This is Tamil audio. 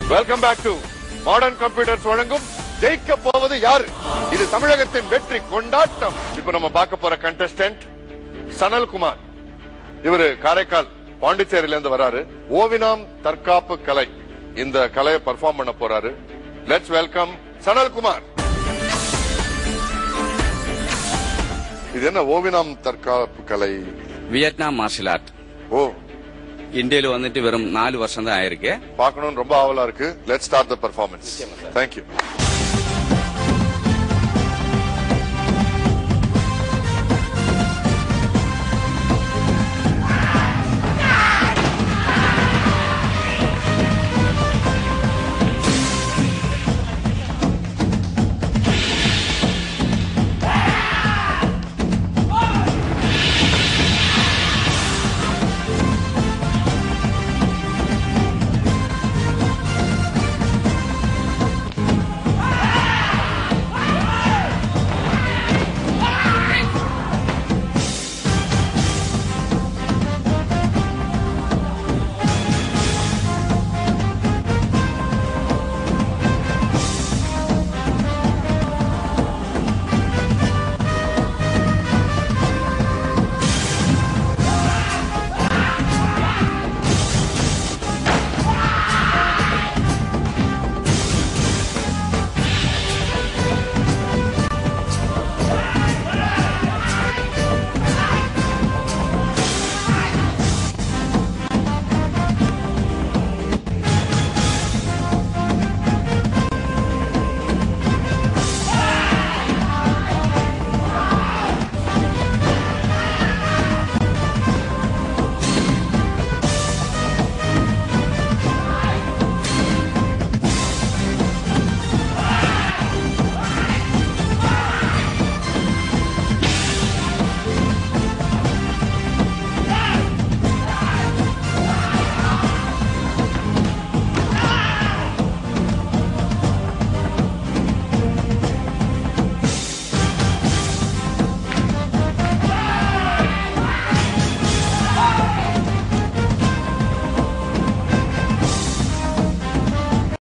welcome back to modern computers வழங்கும் ஜெயிக்க போவது யாரு இது தமிழகத்தின் வெற்றி கொண்டாட்டம் இப்ப நம்ம பார்க்க போற கண்டஸ்டன்ட் சனல்குமார் இவரு காரைக்கால் பாண்டிச்சேரியில இருந்து வராரு ஓவினாம் தற்காப்பு கலை இந்த கலையை பெர்ஃபார்ம் பண்ண போறாரு லெட்ஸ் வெல்கம் சனல்குமார் இது என்ன ஓவினாம் தற்காப்பு கலை வியட்நாம் மார்ஷல் ஆர்ட் ஓ இந்தியில வந்துட்டு வெறும் நாலு வருஷம் தான் ஆயிருக்கு பார்க்கணும்னு ரொம்ப ஆவலா இருக்கு let start the performance thank you